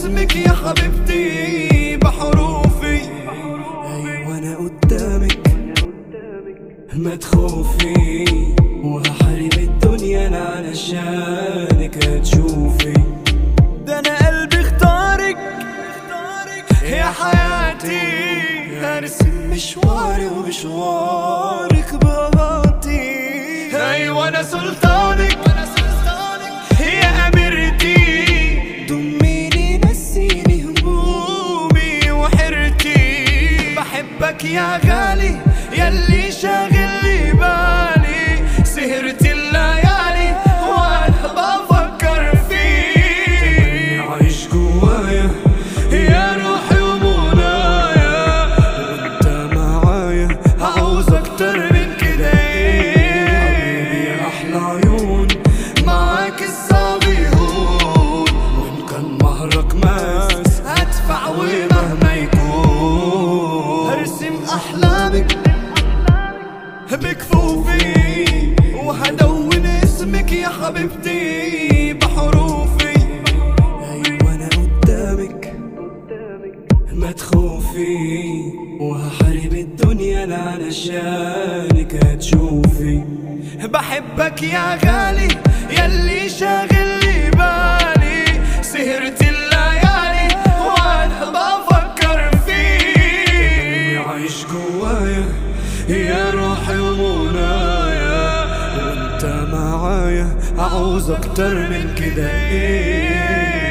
اسمك يا حبيبتي بحروفي ايوه انا قدامك ما تخوفي وهحارب الدنيا انا علشانك هتشوفي ده انا قلبي اختارك يا حياتي هرسم مشواري ومشوارك بغلطي ايوه انا سلطانك يا اميرتي ضميني نسيني همومي وحيرتي بحبك يا غالي يلي شاغل لي بالي سهرت الليالي وانا بفكر فيك عايش جوايا يا روحي ومنايا وانت معايا عاوز اكتر من كده حبيبي يا احلى عيون معاك الصعب يهون وان كان مهرك ماس هدفع ومهما يكون هرسم احلامك بكفوفي وهدون اسمك يا حبيبتي بحروفي ايوه انا قدامك ما تخوفي وهحارب الدنيا انا علشانك هتشوفي بحبك يا غالي يلي شاغل لي بالي سهرت الليالي وانا بفكر فيك عايش جوايا يا روحي ومنايا وانت معايا عاوز اكتر من كده ايه